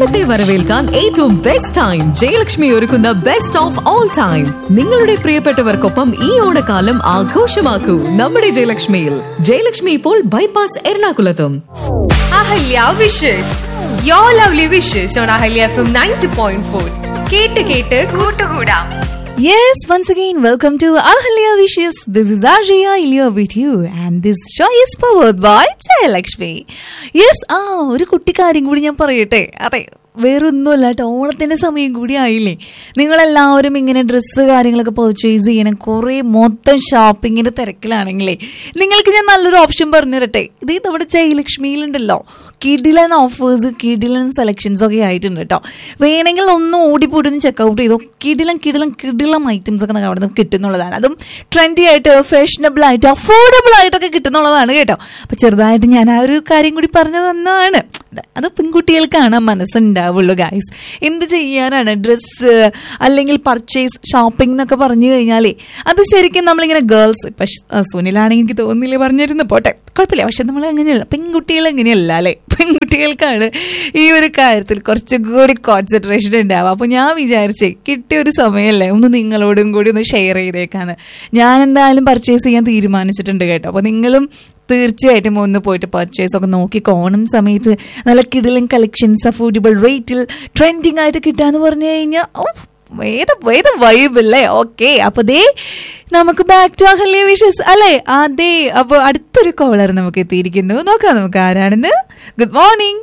ഓണത്തെ വരവേൽക്കാൻ ഏറ്റവും ബെസ്റ്റ് ടൈം ജയലക്ഷ്മി ഒരുക്കുന്ന ബെസ്റ്റ് ഓഫ് ഓൾ ടൈം നിങ്ങളുടെ പ്രിയപ്പെട്ടവർക്കൊപ്പം ഈ ഓണക്കാലം ആഘോഷമാക്കൂ നമ്മുടെ ജയലക്ഷ്മിയിൽ ജയലക്ഷ്മി ഇപ്പോൾ ബൈപ്പാസ് എറണാകുളത്തും Ahalya wishes your lovely wishes on Ahalya F M ninety point four കേട്ട് കേട്ട് കൂട്ടുകൂടാം Yes, once again, welcome to Ahalya Wishes. This is Ajaya Ilya with you, and this show is powered by Jayalakshmi. Yes, ആ ഒരു കുട്ടിക്കാര്യം കൂടി ഞാൻ പറയട്ടെ അതെ വേറൊന്നുമല്ല കേട്ടോ ഓണത്തിന്റെ സമയം കൂടി ആയില്ലേ നിങ്ങളെല്ലാവരും ഇങ്ങനെ ഡ്രസ്സ് കാര്യങ്ങളൊക്കെ പർച്ചേസ് ചെയ്യണം കുറേ മൊത്തം ഷോപ്പിങ്ങിന്റെ തിരക്കിലാണെങ്കിലേ നിങ്ങൾക്ക് ഞാൻ നല്ലൊരു ഓപ്ഷൻ പറഞ്ഞു തരട്ടെ ഇത് നമ്മുടെ ജയലക്ഷ്മിയിലുണ്ടല്ലോ കിഡിലൻ ഓഫേഴ്സ് കിഡിലൻ സെലക്ഷൻസ് ഒക്കെ ആയിട്ടുണ്ട് കേട്ടോ വേണമെങ്കിൽ ഒന്ന് ഓടിപ്പോയിട്ട് ചെക്കൗട്ട് ചെയ്തോ കിഡിലൻ കിഡിലൻ കിഡിലം ഐറ്റംസ് ഒക്കെ നമുക്ക് അവിടെ നിന്ന് കിട്ടുന്നുള്ളതാണ് അതും ട്രെൻഡി ആയിട്ട് ഫാഷനബിൾ ആയിട്ട് അഫോർഡബിൾ ആയിട്ടൊക്കെ കിട്ടുന്നുള്ളതാണ് കേട്ടോ അപ്പൊ ചെറുതായിട്ട് ഞാൻ ആ ഒരു കാര്യം കൂടി പറഞ്ഞു തന്നതാണ് അത് പെൺകുട്ടികൾക്കാണ് മനസ്സുണ്ടാവുള്ളൂ ഗായ്സ് എന്ത് ചെയ്യാനാണ് ഡ്രസ്സ് അല്ലെങ്കിൽ പർച്ചേസ് ഷോപ്പിംഗ് എന്നൊക്കെ പറഞ്ഞു കഴിഞ്ഞാലേ അത് ശരിക്കും നമ്മളിങ്ങനെ ഗേൾസ് ഇപ്പൊ ഷ്- ആ, സുനിലാണെങ്കിൽ എനിക്ക് തോന്നുന്നില്ല പറഞ്ഞിരുന്നു പോട്ടെ കുഴപ്പമില്ല പക്ഷെ നമ്മൾ അങ്ങനെയല്ല പെൺകുട്ടികൾ അങ്ങനെയല്ല അല്ലേ പെൺകുട്ടികൾക്കാണ് ഈ ഒരു കാര്യത്തിൽ കുറച്ചും കൂടി കോൺസെൻട്രേഷൻ ഉണ്ടാവുക അപ്പൊ ഞാൻ വിചാരിച്ചേ കിട്ടിയ ഒരു സമയമല്ലേ ഒന്ന് നിങ്ങളോടും കൂടി ഒന്ന് ഷെയർ ചെയ്തേക്കാന്ന് ഞാൻ എന്തായാലും പർച്ചേസ് ചെയ്യാൻ തീരുമാനിച്ചിട്ടുണ്ട് കേട്ടോ അപ്പൊ നിങ്ങളും തീർച്ചയായിട്ടും ഒന്ന് പോയിട്ട് പർച്ചേസ് ഒക്കെ നോക്കി ഓണം സമയത്ത് നല്ല കിടിലൻ കളക്ഷൻസ് അഫോർഡബിൾ റേറ്റിൽ ട്രെൻഡിങ് ആയിട്ട് കിട്ടാന്ന് പറഞ്ഞു കഴിഞ്ഞാൽ ഓ വേദ വേദ വൈബ് അല്ലേ ഓക്കെ അപ്പൊ ദേ നമുക്ക് ബാക്ക് ടു അഹല്യ വിഷസ് അല്ലേ അതെ അപ്പൊ അടുത്തൊരു കോളർ നമുക്ക് എത്തിയിരിക്കുന്നു നോക്കാം നമുക്ക് ആരാണെന്ന് good morning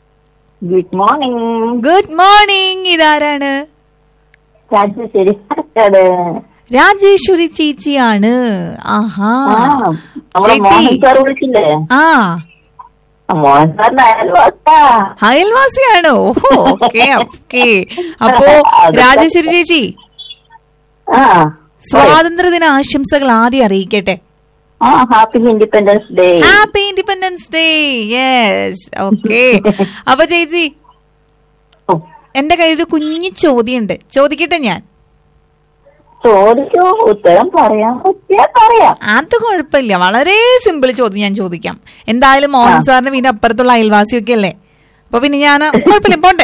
good morning good morning ഇതാരാണ് രാജശ്ശേരി പാലക്കാട് രാജേശ്വരി ചേച്ചിയാണ് ആഹാ ആ നമ്മളെ മോഹൻ ചേച്ചി സാർ വിളിച്ചില്ലേ ആ ആ, മോഹൻ സാറിന്റെ അയൽവാസാ അയൽവാസിയാണോ ഓക്കെ ഓക്കെ അപ്പോ രാജേശ്വരി ചേച്ചി ആ സ്വാതന്ത്ര്യദിന ആശംസകൾ ആദ്യം അറിയിക്കട്ടെ ആ happy independence day happy independence day yes okay അപ്പൊ ചേച്ചി എന്റെ കയ്യിൽ ഒരു കുഞ്ഞു ചോദ്യമുണ്ട് ചോദിക്കട്ടെ ഞാൻ ചോദിച്ചു ഉത്തരം പറയാൻ പറ്റിയാ പറയാം അത് കുഴപ്പമില്ല വളരെ സിമ്പിൾ ചോദ്യം ഞാൻ ചോദിക്കാം എന്തായാലും മോഹൻ സാറിന്റെ വീടിന്റെ അപ്പുറത്തുള്ള അയൽവാസിയൊക്കെ അല്ലേ അപ്പൊ പിന്നെ ഞാൻ കുഴപ്പമില്ല പോട്ടെ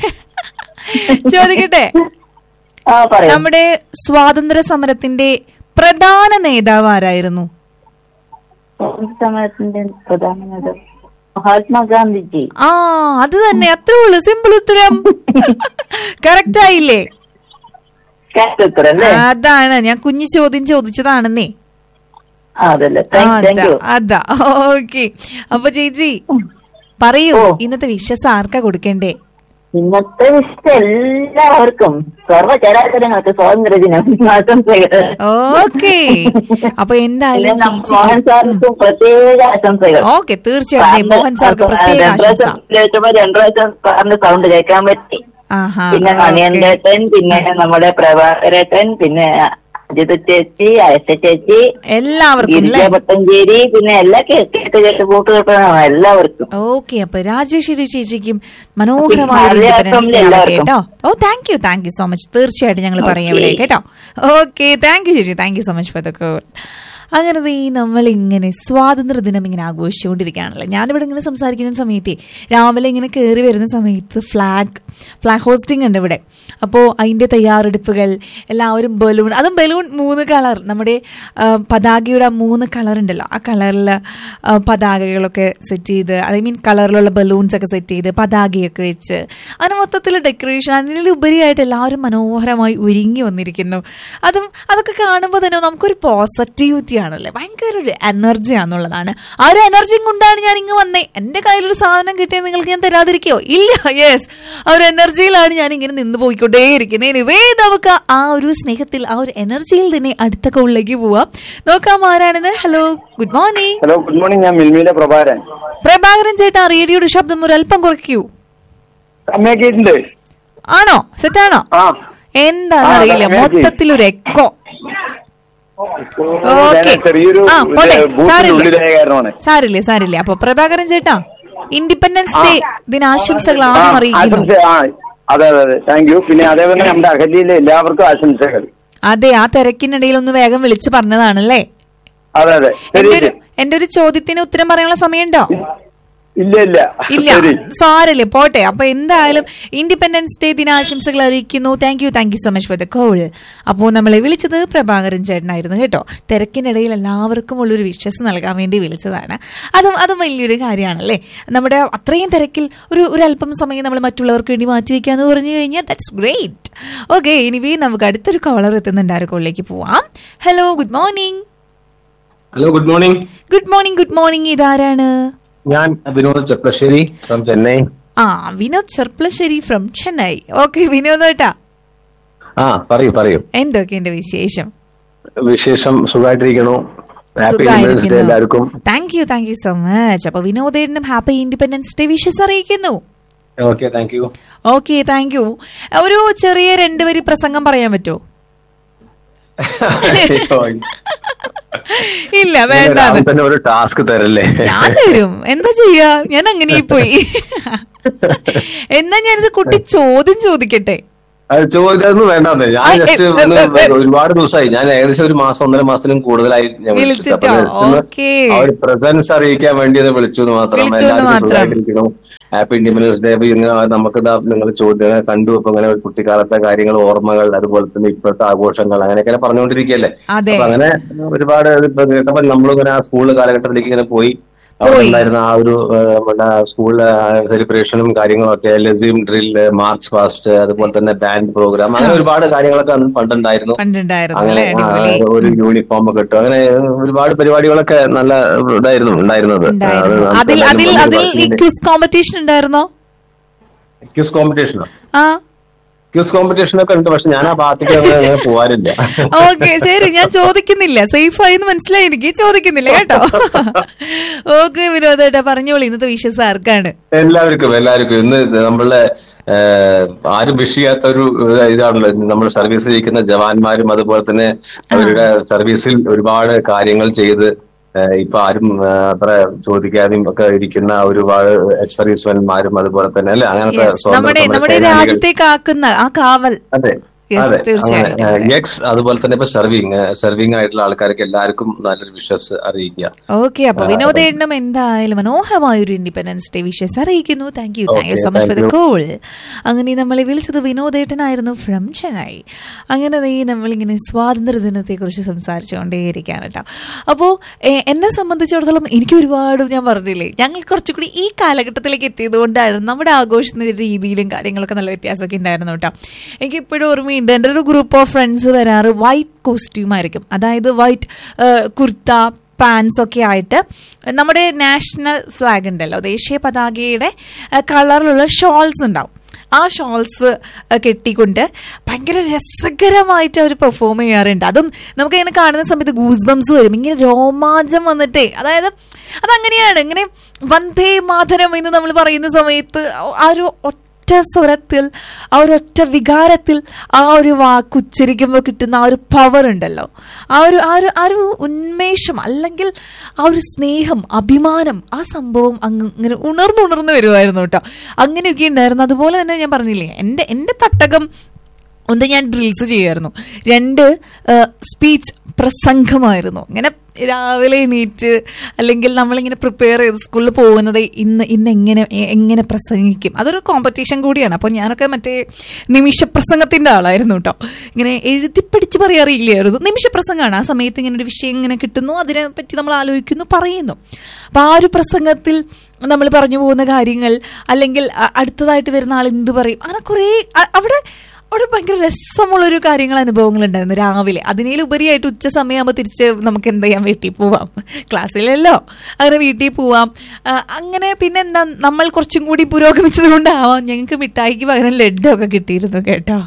ചോദിക്കട്ടെ ആ പറയാം നമ്മുടെ സ്വാതന്ത്ര്യ സമരത്തിന്റെ പ്രധാന നേതാവ് ആരായിരുന്നു സമയത്തിന്റെ പ്രധാന നേതാവ് മഹാത്മാഗാന്ധിജി ആ അത് തന്നെ അത്രേ ഉള്ളൂ സിമ്പിൾ ഉത്തരം കറക്റ്റ് ആയില്ലേ Correct ഉത്തരം അല്ലേ അതാണ് ഞാൻ കുഞ്ഞു ചോദ്യം ചോദിച്ചതാണെന്നേ ആ, അതല്ലേ താങ്ക് അതാ യു അതാ ഓക്കെ അപ്പൊ ചേച്ചി പറയൂ ഓ. ഇന്നത്തെ വിശ്വസ് ആർക്കാ കൊടുക്കണ്ടേ ഇന്നത്തെ വിഷയം എല്ലാവർക്കും സർവ്വചരാചരങ്ങൾക്ക് സ്വാതന്ത്ര്യ ദിനം ആശംസകൾ ഓക്കെ അപ്പൊ എന്തായാലും പിന്നെ നം- ചേച്ചി മോഹൻ സാറിനും പ്രത്യേക ആശംസകൾ ഓക്കെ തീർച്ചയായിട്ടും മോഹൻ സാർക്ക് പ്രത്യേക രണ്ട് ആശംസ പ്രാവശ്യം കേൾക്കുമ്പോ രണ്ടു പ്രാവശ്യം സാറിന്റെ സൗണ്ട് കേൾക്കാൻ പറ്റി ആഹാ പിന്നെ ഓക്കെ. മണിയന്തേട്ടൻ പിന്നെ നമ്മുടെ പ്രഭാകരേട്ടൻ പിന്നെ അജിത ചേച്ചി അയച്ച ചേച്ചി എല്ലാവർക്കും ഗിരിജ അല്ലേ പട്ടഞ്ചേരി പിന്നെ എല്ലാ കേ- കേട്ട് കേട്ട് കൂട്ട് കേട്ടതാണ് എല്ലാവർക്കും ഓക്കെ അപ്പൊ രാജേശ്വരി ചേച്ചിക്കും മനോഹരമായ ഒരു പിന്നെ independence അറിയാത്തവരിൽ day ആവട്ടെ എല്ലാവർക്കും. കേട്ടോ ഓ thank you thank you so much തീർച്ചയായിട്ടും ഞങ്ങൾ പറയാം ഇവിടെ കേട്ടോ ഓക്കെ താങ്ക് യു ചേച്ചി thank you so much for the call അങ്ങനെ ദേ നമ്മൾ ഇങ്ങനെ സ്വാതന്ത്ര്യ ദിനം ഇങ്ങനെ ആഘോഷിച്ചുകൊണ്ടിരിക്കുകയാണല്ലോ ഞാനിവിടെ ഇങ്ങനെ സംസാരിക്കുന്ന സമയത്തെ രാവിലെ ഇങ്ങനെ കയറി വരുന്ന സമയത്ത് ഫ്ലാഗ് ഫ്ലാഗ് ഹോസ്റ്റിംഗ് ഉണ്ട് ഇവിടെ അപ്പോൾ അതിൻ്റെ തയ്യാറെടുപ്പുകൾ എല്ലാവരും ബലൂൺ അതും ബലൂൺ മൂന്ന് കളർ നമ്മുടെ ആ, പതാകയുടെ ആ മൂന്ന് കളർ ഉണ്ടല്ലോ ആ കളറിൽ പതാകകളൊക്കെ സെറ്റ് ചെയ്ത് ഐ മീൻ കളറിലുള്ള ബലൂൺസ് ഒക്കെ സെറ്റ് ചെയ്ത് പതാകയൊക്കെ വെച്ച് അങ്ങനെ മൊത്തത്തിൽ ഡെക്കറേഷൻ അതിലുപരിയായിട്ട് എല്ലാവരും മനോഹരമായി ഒരുങ്ങി വന്നിരിക്കുന്നു അതും അതൊക്കെ കാണുമ്പോൾ തന്നെ നമുക്കൊരു പോസിറ്റിവിറ്റി ആണല്ലേ ഭയങ്കര ഒരു എനർജി ആണെന്നുള്ളതാണ് ആ ഒരു എനർജിയും കൊണ്ടാണ് ഞാൻ ഇങ്ങ് വന്നേ എൻ്റെ കയ്യിലൊരു സാധനം കിട്ടിയത് നിങ്ങൾക്ക് ഞാൻ തരാതിരിക്കോ ഇല്ല യെസ് ആ ഒരു എനർജിയിലാണ് ഞാൻ ഇങ്ങനെ നിന്ന് പോയിക്കൊണ്ടേയിരിക്കുന്നത് എനിവേ നമുക്ക് ആ ഒരു സ്നേഹത്തിൽ ആ ഒരു എനർജിയിൽ തന്നെ അടുത്ത കോളിലേക്ക് പോവാം നോക്കാം ആരാണെന്ന് hello good morning hello good morning ഞാൻ മിൽമിയുടെ പ്രഭാകരൻ പ്രഭാകരൻ ചേട്ടാ റേഡിയോയുടെ ശബ്ദം ഒരു അല്പം കുറയ്ക്കൂ അമ്മയാക്കിയിട്ടുണ്ട് ആണോ സെറ്റാണോ ആ എന്താണെന്നറിയില്ല ആ, അതെ, മൊത്തത്തിൽ ഒരു എക്കോ ഓക്കെ ഞാൻ ചെറിയൊരു ആ പോട്ടെ ഇത് ബൂത്തിന്റെ സാരില്ല ഉള്ളിലായ കാരണമാണ് സാരില്ലേ സാരില്ലേ അപ്പൊ പ്രഭാകരൻ ചേട്ടാ ഇൻഡിപെൻഡൻസ് ആ. ഡേ ദിനാശംസകൾ ആ, ആദ്യം അറിയിക്കുന്നു ആശംസ ആ അതെ അതെ അതെ താങ്ക് യു പിന്നെ അതേപോലെ നമ്മുടെ അഹല്യയിലെ എല്ലാവർക്കും ആശംസകൾ അതെ ആ തിരക്കിനിടയിൽ ഒന്ന് വേഗം വിളിച്ചു പറഞ്ഞതാണല്ലേ അതെ അതെ ശരി എന്റെ ഒരു ചേച്ചി. എന്റെ ഒരു ചോദ്യത്തിന് ഉത്തരം പറയാനുള്ള സമയമുണ്ടോ ഇല്ല ഇല്ല ഇല്ല ശരി സാരല്ലേ പോട്ടെ അപ്പൊ എന്തായാലും ഇൻഡിപെൻഡൻസ് ഡേ ദിനാശംസകൾ അറിയിക്കുന്നു thank you thank you so much for the call അപ്പോൾ നമ്മളെ വിളിച്ചത് പ്രഭാകരൻ ചേട്ടനായിരുന്നു കേട്ടോ തിരക്കിനിടയിൽ എല്ലാവർക്കും ഉള്ളൊരു വിശ്വാസം നൽകാൻ വേണ്ടി വിളിച്ചതാണ് അതും അതും വലിയൊരു കാര്യമാണല്ലേ നമ്മുടെ അത്രയും തിരക്കിൽ ഒരു ഒരു അല്പം സമയം നമ്മൾ മറ്റുള്ളവർക്ക് വേണ്ടി മാറ്റി വെക്കാന്ന് പറഞ്ഞു കഴിഞ്ഞാൽ ദാറ്റ്സ് ഗ്രേറ്റ് ഓക്കെ ഇനിവേ നമുക്ക് അടുത്തൊരു കോളർ എത്തുന്നുണ്ട് ആ കോളിലേക്ക് പോവാം hello good morning hello good morning good morning good morning ഇതാരാണ് ഞാൻ വിനോദ് ചെപ്ലശ്ശേരി ഫ്രം ചെന്നൈ ആ വിനോദ് ചെർപ്പളശ്ശേരി ഫ്രം ചെന്നൈ ഓക്കെ വിനോദ് ഏട്ടാ ആ പറയൂ പറയൂ എന്തൊക്കെയുണ്ട് വിശേഷം വിശേഷം സുഖമായിട്ടിരിക്കണു ഹാപ്പി ഇൻഡിപെൻഡൻസ് ഡേ എല്ലാവർക്കും thank you thank you so much അപ്പൊ വിനോദേട്ടനും ഹാപ്പി ഇൻഡിപെൻഡൻസ് ഡേ വിഷസ് അറിയിക്കുന്നു okay thank you okay thank you ഒരു ചെറിയ രണ്ടുപേരി പ്രസംഗം പറയാൻ പറ്റുമോ ഇല്ല വേണ്ട തന്നെ ഒരു ടാസ്ക് തരല്ലേ ഞാൻ തരും എന്താ ചെയ്യാ ഞാൻ അങ്ങനെ പോയി എന്നാ ഞാനൊരു കുട്ടി ചോദ്യം ചോദിക്കട്ടെ അത് ചോദിച്ചതൊന്നും വേണ്ടെന്ന് ഞാൻ ആ, ജസ്റ്റ് എ, ഒന്ന് എ, എ, എ. ഒരുപാട് ദിവസമായി ഞാൻ ഏകദേശം ഒരു മാസം ഒന്നര മാസത്തിനും കൂടുതലായി ഞാൻ വിളിച്ചിട്ട് അപ്പൊ വിളിച്ചിട്ടോ? just ഒന്ന് ഓക്കേ. ആ ഒരു പ്രസൻസ് അറിയിക്കാൻ വേണ്ടി ഒന്ന് വിളിച്ചു എന്ന് മാത്രം വിളിച്ചു എന്ന് എല്ലാവർക്കും മാത്രം. സുഖമായിട്ടിരിക്കണം ഹാപ്പി ഇൻഡിപെൻഡൻസ് ഡേ ഇങ്ങനെ നമുക്ക് നിങ്ങൾ ചോദ്യം കണ്ടു അപ്പൊ അങ്ങനെ ഒരു കുട്ടിക്കാലത്തെ കാര്യങ്ങൾ ഓർമ്മകൾ അതുപോലെ തന്നെ ഇപ്പോഴത്തെ ആഘോഷങ്ങൾ അങ്ങനെയൊക്കെ പറഞ്ഞുകൊണ്ടിരിക്കുകയല്ലേ അതെ. അപ്പൊ അങ്ങനെ ഒരുപാട് ഇപ്പൊ കേട്ടപ്പോ നമ്മളിങ്ങനെ ആ സ്കൂൾ കാലഘട്ടത്തിലേക്ക് ഇങ്ങനെ പോയി അവിടെ പോയി. ഉണ്ടായിരുന്ന ആ ഒരു ആ, നമ്മുടെ സ്കൂളിലെ സെലിബ്രേഷനും കാര്യങ്ങളും ഒക്കെ ലസീം ഡ്രില്ല് മാർച്ച് ഫാസ്റ്റ് അതുപോലെ തന്നെ ബാൻഡ് പ്രോഗ്രാം അങ്ങനെ ഒരുപാട് കാര്യങ്ങളൊക്കെ അന്ന് പണ്ടുണ്ടായിരുന്നു പണ്ടുണ്ടായിരുന്നു അങ്ങനെ അല്ലേ ആ, അടിപൊളി ഒരു യൂണിഫോം ഒക്കെ ഇട്ടു അങ്ങനെ ഒരുപാട് പരിപാടികളൊക്കെ നല്ല ഇതായിരുന്നു ഉണ്ടായിരുന്നത് ഉണ്ടായിരുന്നു അത് അതിൽ അതിൽ നമുക്ക് അതിൽ ഈ ഇതിന്റെ ക്വിസ് കോമ്പറ്റീഷൻ ഉണ്ടായിരുന്നോ ക്യൂസ് കോമ്പറ്റീഷനോ ആ ക്യൂസ് കോമ്പറ്റീഷൻ ഒക്കെ ഉണ്ട് പക്ഷെ ഞാൻ ആ ഭാഗത്തേക്ക് അങ്ങനെ അങ്ങനെ പോവാറില്ല ഓക്കെ ശരി ഞാൻ ചോദിക്കുന്നില്ല സേഫ് ആയി എന്ന് മനസ്സിലായി എനിക്ക് ചോദിക്കുന്നില്ല കേട്ടോ ഓക്കെ വിനോദ് ഏട്ടാ പറഞ്ഞോളൂ ഇന്നത്തെ വിഷസ് ആർക്കാണ് എല്ലാവർക്കും എല്ലാവർക്കും ഇന്ന് നമ്മളെ ഏഹ്, ആരും വിഷ് ചെയ്യാത്ത ഒരു ഇതാണല്ലോ നമ്മൾ സർവീസിൽ ഇരിക്കുന്ന ജവാന്മാരും അതുപോലെ തന്നെ അവരുടെ സർവീസിൽ ഒരുപാട് കാര്യങ്ങൾ ചെയ്ത് ഏഹ്, ഇപ്പൊ ആരും ഏഹ്, അത്ര ചോദിക്കാതെയും ഒക്കെ ഇരിക്കുന്ന ഒരുപാട് എക്സ് സർവീസ്മാന്മാരും അതുപോലെ തന്നെ അല്ലെ അങ്ങനത്തെ Yes. സ്വാതന്ത്ര്യ നമ്മുടെ സമര നമ്മുടെ സേനാനികൾ. രാജ്യത്തേക്ക് ആക്കുന്ന ആ കാവൽ അതെ Yes, അതെ തീർച്ചയായിട്ടും. അങ്ങനെ എക്സ് അതുപോലെ തന്നെ ഇപ്പൊ സർവിങ് സർവിങ് ആയിട്ടുള്ള ആൾക്കാർക്ക് എല്ലാവർക്കും നല്ലൊരു വിശ്വസ് അറിയിക്കുക ഓക്കെ അപ്പൊ വിനോദേണ്ണം എന്തായാലും മനോഹരമായ ഒരു ഇൻഡിപെൻഡൻസ് ഡേ വിഷസ് അറിയിക്കുന്നു thank you thank you Okay, so much for thank the you. Call അങ്ങനെ നമ്മളെ വിളിച്ചത് വിനോദേട്ടനായിരുന്നു ഫ്രം ചെന്നൈ അങ്ങനെ ദേ നമ്മളിങ്ങനെ സ്വാതന്ത്ര്യ ദിനത്തെ കുറിച്ച് സംസാരിച്ചുകൊണ്ടേയിരിക്കുകയാണ് കേട്ടോ അപ്പോൾ എന്നെ സംബന്ധിച്ചിടത്തോളം എനിക്ക് ഒരുപാട് ഞാൻ പറഞ്ഞില്ലേ ഞങ്ങൾ കുറച്ചുകൂടി ഈ കാലഘട്ടത്തിലേക്ക് എത്തിയത് കൊണ്ടായിരുന്നു നമ്മുടെ ആഘോഷത്തിന്റെ രീതിയിലും കാര്യങ്ങളൊക്കെ നല്ല വ്യത്യാസമൊക്കെ ഉണ്ടായിരുന്നു കേട്ടോ എനിക്ക് ഇപ്പോഴും ഓർമ്മയുണ്ട് എൻ്റെ ഒരു ഗ്രൂപ്പ് ഓഫ് ഫ്രണ്ട്സ് വരാറ് വൈറ്റ് കോസ്റ്റ്യൂം ആയിരിക്കും അതായത് വൈറ്റ് കുർത്ത പാൻസ് ഒക്കെ ആയിട്ട് നമ്മുടെ നാഷണൽ ഫ്ലാഗ് ഉണ്ടല്ലോ ദേശീയ പതാകയുടെ കളറിലുള്ള ഷോൾസ് ഉണ്ടാവും ആ ഷോൾസ് കെട്ടിക്കൊണ്ട് ഭയങ്കര രസകരമായിട്ട് അവർ പെർഫോം ചെയ്യാറുണ്ട് അതും നമുക്ക് ഇങ്ങനെ കാണുന്ന സമയത്ത് ഗൂസ് ബംസ് വരും ഇങ്ങനെ രോമാഞ്ചം വന്നിട്ടേ അതായത് അതങ്ങനെയാണ് ഇങ്ങനെ വന്ദേ മാതരം എന്ന് നമ്മൾ പറയുന്ന സമയത്ത് ആ ഒരു ഒറ്റ സ്വരത്തിൽ ആ ഒരു ഒറ്റ വികാരത്തിൽ ആ ഒരു വാക്ക് ഉച്ചരിക്കുമ്പോൾ കിട്ടുന്ന ആ ഒരു പവർ ഉണ്ടല്ലോ ആ ഒരു ആ ഒരു ആ ഒരു ഉന്മേഷം അല്ലെങ്കിൽ ആ ഒരു സ്നേഹം അഭിമാനം ആ സംഭവം അങ്ങ് ഇങ്ങനെ ഉണർന്നുണർന്ന് വരുമായിരുന്നു കേട്ടോ അങ്ങനെയൊക്കെ ഉണ്ടായിരുന്നു അതുപോലെ തന്നെ ഞാൻ പറഞ്ഞില്ലേ എൻ്റെ എൻ്റെ തട്ടകം ഒന്ന് ഞാൻ ഡ്രിൽസ് ചെയ്യുമായിരുന്നു രണ്ട് സ്പീച്ച് പ്രസംഗമായിരുന്നു ഇങ്ങനെ രാവിലെ എണീറ്റ് അല്ലെങ്കിൽ നമ്മളിങ്ങനെ പ്രിപ്പയർ ചെയ്ത് സ്കൂളിൽ പോകുന്നത് ഇന്ന് ഇന്ന് എങ്ങനെ എ- എങ്ങനെ പ്രസംഗിക്കും അതൊരു കോമ്പറ്റീഷൻ കൂടിയാണ് അപ്പോൾ ഞാനൊക്കെ മറ്റേ നിമിഷ പ്രസംഗത്തിന്റെ ആളായിരുന്നു കേട്ടോ ഇങ്ങനെ എഴുതി പഠിച്ച് പറയാറില്ലായിരുന്നു നിമിഷ പ്രസംഗമാണ് ആ സമയത്ത് ഇങ്ങനെ ഒരു വിഷയം ഇങ്ങനെ കിട്ടുന്നു അതിനെ പറ്റി നമ്മൾ ആലോചിക്കുന്നു പറയുന്നു അപ്പൊ ആ ഒരു പ്രസംഗത്തിൽ നമ്മൾ പറഞ്ഞു പോകുന്ന കാര്യങ്ങൾ അല്ലെങ്കിൽ അ- അടുത്തതായിട്ട് വരുന്ന ആൾ എന്ത് പറയും അങ്ങനെ കുറേ അ- അവിടെ അവിടെ ഭയങ്കര രസമുള്ളൊരു കാര്യങ്ങൾ അനുഭവങ്ങൾ ഉണ്ടായിരുന്നു രാവിലെ അതിനേലുപരിയായിട്ട് ഉച്ച സമയമാകുമ്പോൾ തിരിച്ച് നമുക്ക് എന്ത് ചെയ്യാം വീട്ടിൽ പോവാം ക്ലാസ്സിലല്ലോ അങ്ങനെ വീട്ടിൽ പോവാം ആ, അങ്ങനെ പിന്നെ എന്താ നമ്മൾ കുറച്ചും കൂടി പുരോഗമിച്ചത് കൊണ്ടാവാം ഞങ്ങൾക്ക് മിഠായിക്ക് പകരം ലഡ്ഡൊക്കെ കിട്ടിയിരുന്നു കേട്ടോ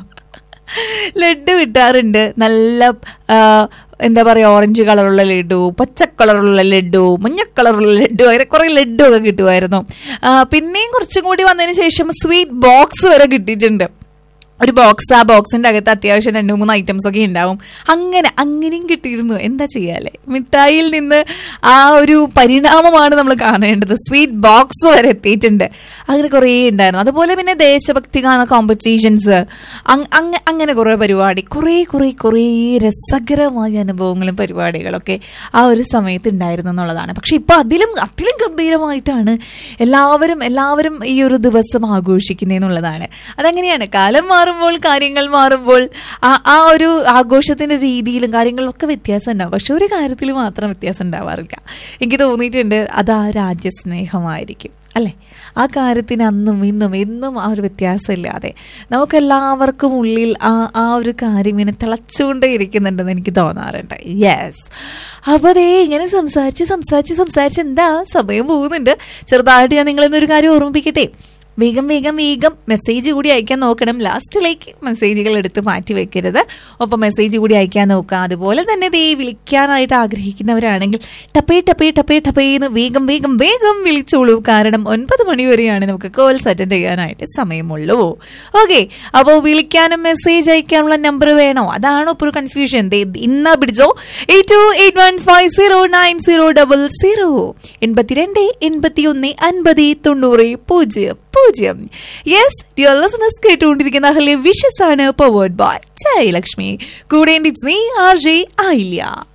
ലഡ്ഡു കിട്ടാറുണ്ട് നല്ല ആ, എന്താ പറയുക ഓറഞ്ച് കളറുള്ള ലഡു പച്ച കളറുള്ള ലഡു മഞ്ഞ കളറുള്ള ലഡു അങ്ങനെ കുറെ ലഡു ഒക്കെ കിട്ടുമായിരുന്നു ആ, പിന്നെയും കുറച്ചും കൂടി വന്നതിന് ശേഷം സ്വീറ്റ് ബോക്സ് വരെ കിട്ടിയിട്ടുണ്ട് ഒരു ബോക്സ് ആ ബോക്സിന്റെ അകത്ത് അത്യാവശ്യം രണ്ടു മൂന്ന് ഐറ്റംസ് ഒക്കെ ഉണ്ടാവും അങ്ങനെ അങ്ങനെയും കിട്ടിയിരുന്നു എന്താ ചെയ്യാല്ലേ മിഠായിയിൽ നിന്ന് ആ ഒരു പരിണാമമാണ് നമ്മൾ കാണേണ്ടത് സ്വീറ്റ് ബോക്സ് വരെ എത്തിയിട്ടുണ്ട് അങ്ങനെ കുറേ ഉണ്ടായിരുന്നു അതുപോലെ പിന്നെ ദേശഭക്തി ഗാന കോമ്പറ്റീഷൻസ് അങ്ങനെ കുറേ പരിപാടി കുറേ കുറേ കുറേ രസകരമായ അനുഭവങ്ങളും പരിപാടികളൊക്കെ ആ ഒരു സമയത്ത് ഉണ്ടായിരുന്നു എന്നുള്ളതാണ് പക്ഷെ ഇപ്പൊ അതിലും അതിലും ഗംഭീരമായിട്ടാണ് എല്ലാവരും എല്ലാവരും ഈ ഒരു ദിവസം ആഘോഷിക്കുന്നതെന്നുള്ളതാണ് അതെങ്ങനെയാണ് കാലം മാറുമ്പോൾ കാര്യങ്ങൾ മാറുമ്പോൾ ആ ആ ഒരു ആഘോഷത്തിന്റെ രീതിയിലും കാര്യങ്ങളിലും ഒക്കെ വ്യത്യാസം ഉണ്ടാവും പക്ഷെ ഒരു കാര്യത്തിൽ മാത്രം വ്യത്യാസം ഉണ്ടാവാറില്ല എനിക്ക് തോന്നിയിട്ടുണ്ട് അത് ആ രാജ്യസ്നേഹമായിരിക്കും അല്ലേ ആ കാര്യത്തിന് അന്നും ഇന്നും എന്നും ആ ഒരു വ്യത്യാസമില്ലാതെ നമുക്കെല്ലാവർക്കും ഉള്ളിൽ ആ ആ ഒരു കാര്യം ഇങ്ങനെ തിളച്ചുകൊണ്ടേ ഇരിക്കുന്നുണ്ടെന്ന് എനിക്ക് തോന്നാറുണ്ട് യെസ് അപ്പൊ അതേ ഇങ്ങനെ സംസാരിച്ച് സംസാരിച്ച് സംസാരിച്ച് എന്താ സമയം പോകുന്നുണ്ട് ചെറുതായിട്ട് ഞാൻ നിങ്ങളെന്നൊരു കാര്യം ഓർമ്മിപ്പിക്കട്ടെ വേഗം വേഗം വേഗം മെസ്സേജ് കൂടി അയക്കാൻ നോക്കണം ലാസ്റ്റിലേക്ക് മെസ്സേജുകൾ എടുത്ത് മാറ്റി വെക്കരുത് ഒപ്പം മെസ്സേജ് കൂടി അയക്കാൻ നോക്കുക അതുപോലെ തന്നെ ദേ വിളിക്കാനായിട്ട് ആഗ്രഹിക്കുന്നവരാണെങ്കിൽ ടപ്പേ ടപ്പേ ടപ്പേ ടപ്പേ എന്ന് വേഗം വേഗം വേഗം വിളിച്ചോളൂ കാരണം ഒൻപത് മണി വരെയാണ് നമുക്ക് കോൾസ് അറ്റൻഡ് ചെയ്യാനായിട്ട് സമയമുള്ളൂ ഓക്കെ അപ്പോൾ വിളിക്കാനും മെസ്സേജ് അയക്കാനുള്ള നമ്പർ വേണോ അതാണോ ഇപ്പോൾ ഒരു കൺഫ്യൂഷൻ ദേ ഇന്ന പിടിച്ചോ eight two eight one five zero nine zero double zero എൺപത്തിരണ്ട് എൺപത്തി ഒന്ന് അൻപത് തൊണ്ണൂറ് പൂജ്യം പൂജ്യം യെസ് ഡിയർ ലിസണേഴ്സ് കേട്ടുകൊണ്ടിരിക്കുന്ന അഹ്ലെ വിഷസ് ആണ് പവേർഡ് ബൈ ജയലക്ഷ്മി കൂടെ ഇറ്റ്സ് മീ ആർ ജെ ആയില്യ